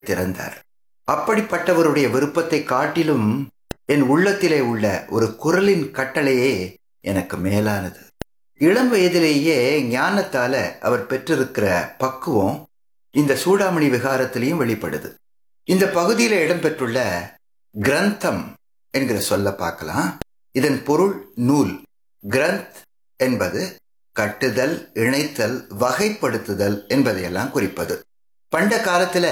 திறந்தார் அப்படிப்பட்டவருடைய விருப்பத்தை காட்டிலும் என் உள்ளத்திலே உள்ள ஒரு குரலின் கட்டளையே எனக்கு மேலானது இளம் வயதிலேயே ஞானத்தால அவர் பெற்றிருக்கிற பக்குவம் இந்த சூடாமணி விகாரத்திலையும் வெளிப்படுது இந்த பகுதியில் இடம்பெற்றுள்ள கிரந்தம் என்கிற சொல்ல பார்க்கலாம் இதன் பொருள் நூல் கிரந்த் என்பது கட்டுதல் இணைத்தல் வகைப்படுத்துதல் என்பதையெல்லாம் குறிப்பது பண்ட காலத்துல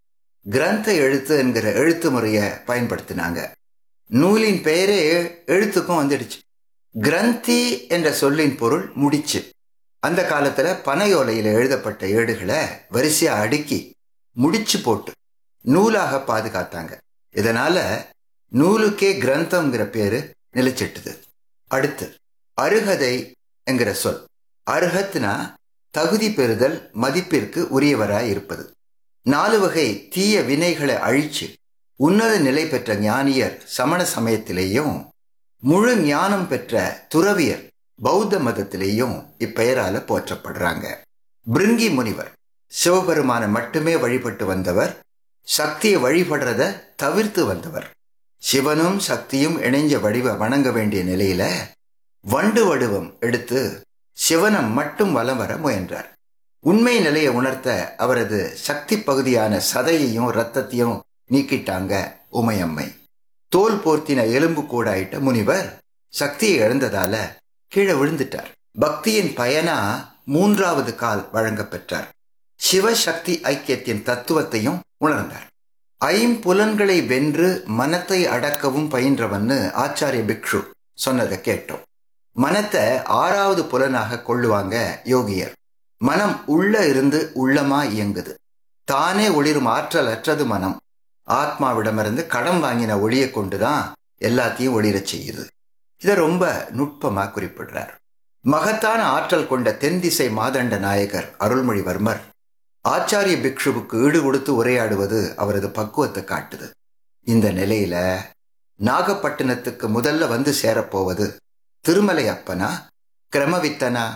கிரந்த எழுத்து என்கிற எழுத்து முறையை பயன்படுத்தினாங்க நூலின் பெயரே எழுத்துக்கும் வந்துடுச்சு கிரந்தி என்ற சொல்லின் பொருள் முடிச்சு அந்த காலத்துல பனையோலையில எழுதப்பட்ட ஏடுகளை வரிசையா அடுக்கி முடிச்சு போட்டு நூலாக பாதுகாத்தாங்க இதனால நூலுக்கே கிரந்தம்ங்கிற பேரு நிலைச்சிட்டுது அடுத்து அருகதை என்கிற சொல் அருகத்னா தகுதி பெறுதல் மதிப்பிற்கு உரியவராய் இருப்பது நாலு வகை தீய வினைகளை அழிச்சு உன்னத நிலை பெற்ற ஞானியர் சமண சமயத்திலேயும் முழு ஞானம் பெற்ற துறவியர் பௌத்த மதத்திலேயும் இப்பெயரால போற்றப்படுறாங்க பிருங்கி முனிவர் சிவபெருமான மட்டுமே வழிபட்டு வந்தவர் சக்தியை வழிபடுறத தவிர்த்து வந்தவர் சிவனும் சக்தியும் இணைஞ்ச வடிவ வணங்க வேண்டிய நிலையில வண்டு வடிவம் எடுத்து சிவனம் மட்டும் வலம் வர முயன்றார் உண்மை நிலையை உணர்த்த அவரது சக்தி பகுதியான சதையையும் ரத்தத்தையும் நீக்கிட்டாங்க உமையம்மை தோல் போர்த்தின எலும்பு கூடாயிட்ட முனிவர் சக்தியை இழந்ததால கீழே விழுந்துட்டார் பக்தியின் பயனா மூன்றாவது கால் வழங்க பெற்றார் சிவசக்தி ஐக்கியத்தின் தத்துவத்தையும் உணர்ந்தார் ஐம்புலன்களை வென்று மனத்தை அடக்கவும் பயின்றவன்னு ஆச்சாரிய பிக்ஷு சொன்னதை கேட்டோம் மனத்தை ஆறாவது புலனாக கொள்ளுவாங்க யோகியர் மனம் உள்ள இருந்து உள்ளமா இயங்குது தானே ஒளிரும் ஆற்றல் அற்றது மனம் ஆத்மாவிடமிருந்து கடன் வாங்கின ஒளியை கொண்டுதான் எல்லாத்தையும் ஒளிரச் செய்யுது இதை ரொம்ப நுட்பமா குறிப்பிடுறார் மகத்தான ஆற்றல் கொண்ட தென் திசை மாதண்ட நாயகர் அருள்மொழிவர்மர் ஆச்சாரிய பிக்ஷுவுக்கு ஈடு கொடுத்து உரையாடுவது அவரது பக்குவத்தை காட்டுது இந்த நிலையில நாகப்பட்டினத்துக்கு முதல்ல வந்து சேரப்போவது திருமலை அப்பனா கிரமவித்தனா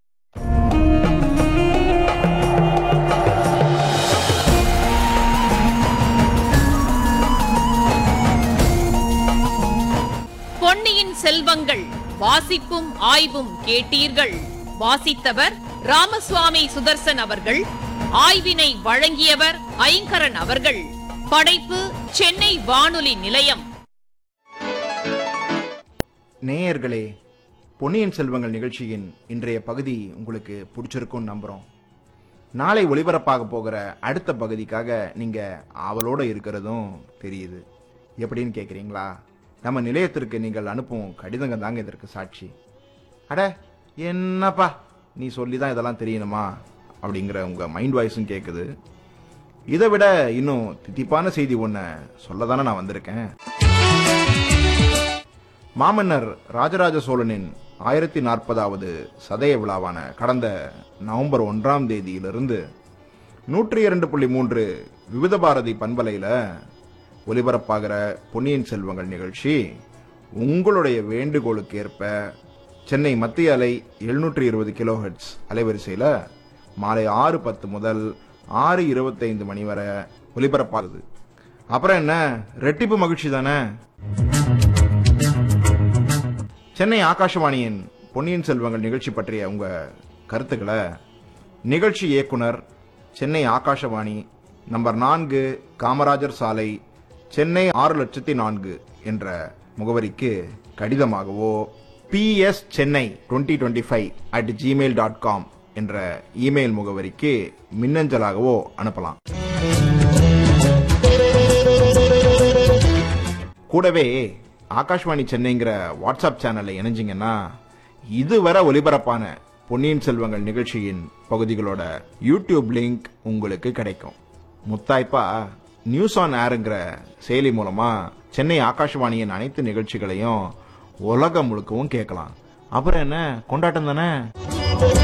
பொன்னியின் செல்வங்கள் வாசிப்பும் ஆய்வும் கேட்டீர்கள் வாசித்தவர் ராமசுவாமி சுதர்சன் அவர்கள் ஆய்வினை வழங்கியவர் ஐங்கரன் அவர்கள் படைப்பு சென்னை வானொலி நிலையம் நேயர்களே பொன்னியின் செல்வங்கள் நிகழ்ச்சியின் இன்றைய பகுதி உங்களுக்கு பிடிச்சிருக்கும்னு நம்புகிறோம் நாளை ஒளிபரப்பாக போகிற அடுத்த பகுதிக்காக நீங்கள் ஆவலோடு இருக்கிறதும் தெரியுது எப்படின்னு கேட்குறீங்களா நம்ம நிலையத்திற்கு நீங்கள் அனுப்பும் கடிதங்க தாங்க இதற்கு சாட்சி அட என்னப்பா நீ சொல்லி தான் இதெல்லாம் தெரியணுமா அப்படிங்கிற உங்கள் மைண்ட் வாய்ஸும் கேட்குது இதை விட இன்னும் தித்திப்பான செய்தி ஒன்று சொல்ல தானே நான் வந்திருக்கேன் மாமன்னர் ராஜராஜ சோழனின் ஆயிரத்தி நாற்பதாவது சதய விழாவான கடந்த நவம்பர் ஒன்றாம் தேதியிலிருந்து நூற்றி இரண்டு புள்ளி மூன்று விவித பாரதி பண்பலையில் ஒலிபரப்பாகிற பொன்னியின் செல்வங்கள் நிகழ்ச்சி உங்களுடைய வேண்டுகோளுக்கு ஏற்ப சென்னை மத்திய அலை எழுநூற்றி இருபது கிலோஹெட்ஸ் அலைவரிசையில் மாலை ஆறு பத்து முதல் ஆறு இருபத்தைந்து மணி வரை ஒலிபரப்பாகுது அப்புறம் என்ன ரெட்டிப்பு மகிழ்ச்சி தானே சென்னை ஆகாஷவாணியின் பொன்னியின் செல்வங்கள் நிகழ்ச்சி பற்றிய உங்க கருத்துக்களை நிகழ்ச்சி இயக்குனர் சென்னை ஆகாஷவாணி நம்பர் நான்கு காமராஜர் சாலை சென்னை ஆறு லட்சத்தி நான்கு என்ற முகவரிக்கு கடிதமாகவோ PS Chennai twenty twenty five at gmail dot com என்ற இமெயில் முகவரிக்கு மின்னஞ்சலாகவோ அனுப்பலாம் கூடவே ஆகாஷ்வாணி சென்னைங்கிற வாட்ஸ்அப் சேனல்ல இணைஞ்சிங்கன்னா இதுவரை ஒலிபரப்பான பொன்னியின் செல்வங்கள் நிகழ்ச்சியின் பகுதிகளோட யூடியூப் லிங்க் உங்களுக்கு கிடைக்கும் முத்தாய்ப்பா நியூஸ் ஆன் ஏருங்கிற செயலி மூலமா சென்னை ஆகாஷ்வாணியின் அனைத்து நிகழ்ச்சிகளையும் உலகம் முழுக்கவும் கேட்கலாம் அப்புறம் என்ன கொண்டாட்டம் தானே